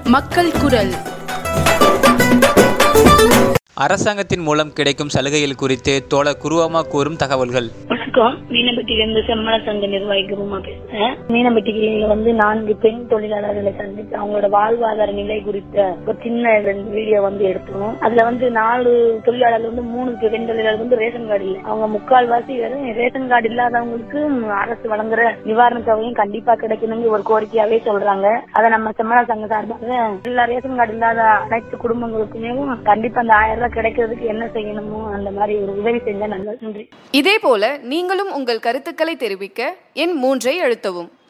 மக்கள் குரல் அரசாங்கத்தின் மூலம் கிடைக்கும் சலுகைகள் குறித்து தோழர் குருவாமா கூறும் தகவல்கள் வணக்கம் மீனம்பட்டியிலிருந்து செம்மல சங்க நிர்வாகி குருமா பேசுறேன் மீனம்பட்டி கிளையில வந்து நான்கு பெண் தொழிலாளர்களை சந்தித்து அவங்களோட வாழ்வாதார நிலை குறித்த ஒரு சின்ன ரெண்டு வீடியோ வந்து எடுத்தோம் அதுல வந்து நாலு தொழிலாளர்கள் வந்து மூணு பெண் தொழிலாளர் வந்து ரேஷன் கார்டு இல்லை அவங்க முக்கால்வாசி வெறும் ரேஷன் கார்டு இல்லாதவங்களுக்கு அரசு வழங்குற நிவாரண தொகையும் கண்டிப்பா கிடைக்கணும்னு ஒரு கோரிக்கையாவே சொல்றாங்க அதை நம்ம செம்மல சங்க சார்பாக எல்லா ரேஷன் கார்டு இல்லாத அனைத்து குடும்பங்களுக்குமே கண்டிப்பா அந்த ஆயிரம் ரூபாய் கிடைக்கிறதுக்கு என்ன செய்யணுமோ அந்த மாதிரி ஒரு உதவி செஞ்சா நல்லது நன்றி இதேபோல நீங்களும் உங்கள் கருத்துக்களை தெரிவிக்க எண் மூன்றை அழுத்தவும்